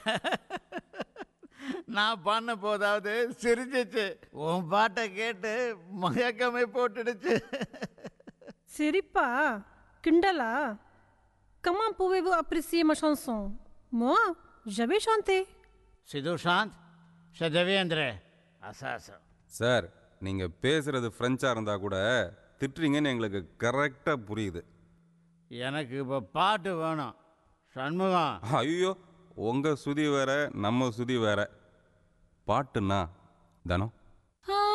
நான் பண்ண போதாவது சிரிச்சிச்சு உன் பாட்டை கேட்டு மயக்கமே போட்டுடுச்சு சிரிப்பா கிண்டலா Comment pouvez-vous apprécier ma chanson Moi, j'avais chanté. C'est Dushant, c'est Devendra. அசாசம் சார் நீங்கள் பேசுகிறது ஃப்ரெஞ்சாக இருந்தால் கூட திட்டுறீங்கன்னு எங்களுக்கு கரெக்டாக புரியுது எனக்கு இப்போ பாட்டு வேணும் சண்முகம் ஐயோ உங்கள் சுதி வேற நம்ம சுதி வேற பாட்டுன்னா தனம்